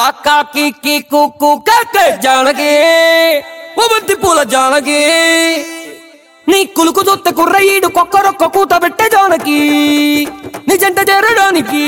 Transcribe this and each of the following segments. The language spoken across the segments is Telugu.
కాకా కిక్కి కుక్కు కక్కే జానకి ఓ బంతి పూల జానకి నీ కులుకు చూస్తే కుర్రయ్యడు కొక్కరొక్క కూత పెట్టే జానకి నీ జంట చేరడానికి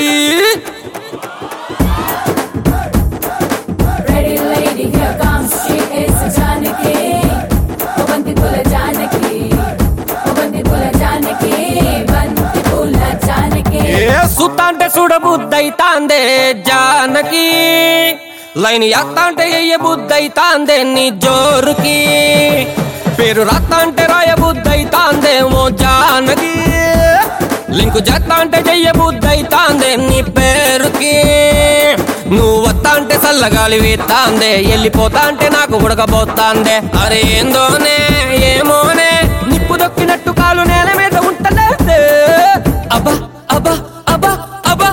Ready lady, here comes she is Janaki. Banti pula Janaki. Banti pula Janaki. Banti pula Janaki. ఏ సుత్త అంటే చూడబుద్దైతాందే జానకి లైన్ ఎత్త అంటే ఎయ్య బుద్దైతాందే నీ జోరుకి పేరు రత్త అంటే రాయ బుద్దైతాందే ఓ జానకి లింకు జత్త అంటే చెయ్య బుద్దైతాందే నీ పేరుకి నువ్వు వత్తా అంటే చల్లగాలి వీస్తాందే వెళ్ళిపోతా అంటే నాకు ఉడకబోతాందే అరే ఏందోనే ఏమోనే నిప్పు దొక్కినట్టు కాలు నేల మీద ఉంటలేదే అబ్బా అబ్బా అబ్బా అబ్బా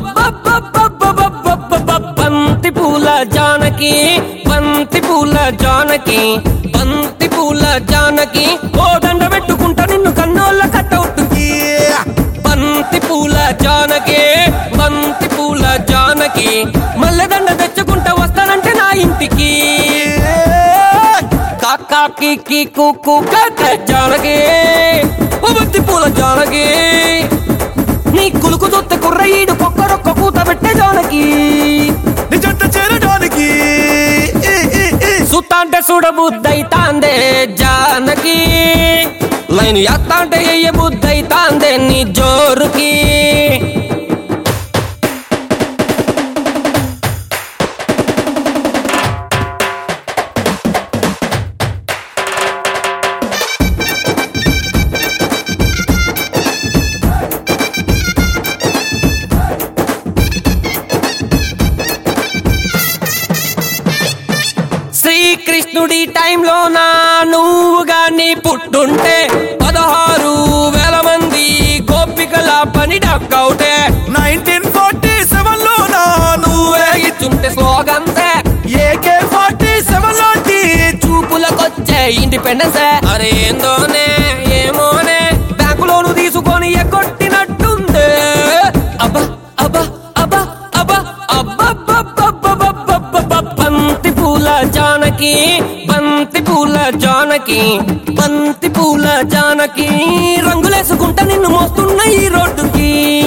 అబ్బా బంతి పూల జానకి బంతి పూల జానకి బంతి పూల జానకి ఓ దండ పెట్టుకుంటా నిన్ను కన్నోళ్ళ కట్టవుతుంది బంతి పూల జానకి బంతి పూల జానకి మల్లె దండ తెచ్చుకుంటా వస్తానంటే నా ఇంటికి కాకా కిక్కి కుక్కు కక్క జానకి ఓ బంతి పూల జానకి నీ కులుకు చూస్తే కుర్రయ్యడు కొక్కరొక్క కూత పెట్టే జానకి నిజంత చేరడానికి ఈ, ఈ, ఈ. సుత్త అంటే చూడబుద్దైతాందే జానకి లైన్ ఎత్త అంటే ఎయ్య బుద్దైతాందే నీ జోరుకి శ్రీకృష్ణుడి టైంలో నా నువ్వు గాని పుట్టుంటే పదహారు వేల మంది గోపికల పని డక్కవుటే 1947 లో నాను నువ్వే ఇచ్చుంటే స్లోగన్సే ఏకే ఫార్టీ సెవెన్ లాంటి చూపులకొచ్చే ఇండిపెండెన్స్ అరే ఏందోనే ఏమోనే బ్యాంకు లోను తీసుకొని ఎగ్గొట్టినట్టుందే అబ్బా అబ్బా అబ్బా అబ్బా అబ్బా బంతి పూల జానకి బంతి పూల జానకి బంతి పూల జానకి రంగులేసుకుంటా నిన్ను మోస్తున్న ఈ రోడ్డుకి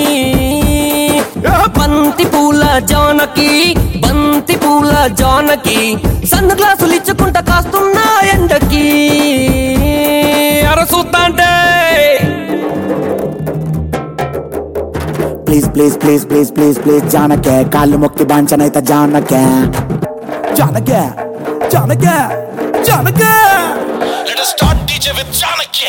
బంతి పూల జానకి బంతి పూల జానకి సన్న గ్లాసులు ఇచ్చుకుంటా కాస్తున్నా ఎండకి అరసూత్తా అంటే please please please please please please జానకే కాళ్ళు మొక్కి బాంచనైతే జానకే జానకే జానకే జానకే Let us start DJ with Janaki.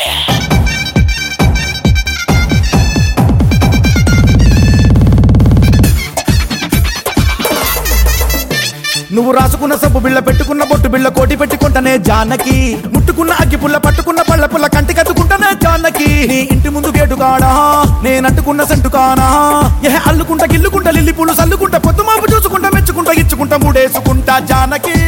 నువ్వు రాసుకున్న సబ్బు బిళ్ళ పెట్టుకున్న బొట్టు బిళ్ళ కోటి పెట్టుకుంటానే జానకి ముట్టుకున్న అగ్గి పుల్ల పట్టుకున్న పళ్ళ పుల్ల కంటి కత్తుకుంటానే జానకి నీ ఇంటి ముందు గేటు కాడా నేను అంటుకున్న సెంటు కానా ఏ అల్లుకుంటా గిల్లుకుంటా లిల్లి పూలు సల్లుకుంటా పొద్దు మాపు చూసుకుంటా మెచ్చుకుంటా ఇచ్చుకుంటా మూడేసుకుంటా జానకి